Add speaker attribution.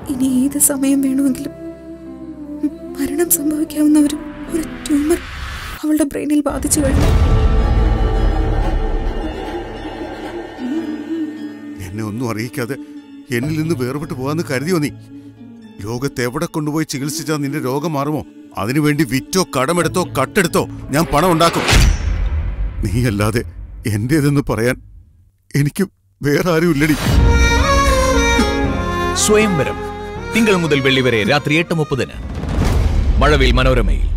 Speaker 1: ഇനി ഏത് സമയം വേണമെങ്കിലും മരണം സംഭവിക്കാവുന്ന ഒരു ഒരു ട്യൂമർ അവളുടെ ബ്രെയിനിൽ ബാധിച്ചു കഴിഞ്ഞു
Speaker 2: എന്നെ ഒന്നും അറിയിക്കാതെ എന്നിൽ നിന്ന് വേർപെട്ട് പോകാന്ന് കരുതിയോ നീ ലോകത്ത് എവിടെ കൊണ്ടുപോയി ചികിത്സിച്ചാൽ നിന്റെ രോഗം മാറുമോ അതിനുവേണ്ടി വിറ്റോ കടമെടുത്തോ കട്ടെടുത്തോ ഞാൻ പണം ഉണ്ടാക്കും നീയല്ലാതെ എന്റേതെന്ന് പറയാൻ എനിക്ക് വേറെ ആരും ഇല്ലടി
Speaker 3: സ്വയംവരം തിങ്കൾ മുതൽ വെള്ളി വരെ രാത്രി എട്ട് മുപ്പതിന് മഴവിൽ മനോരമയിൽ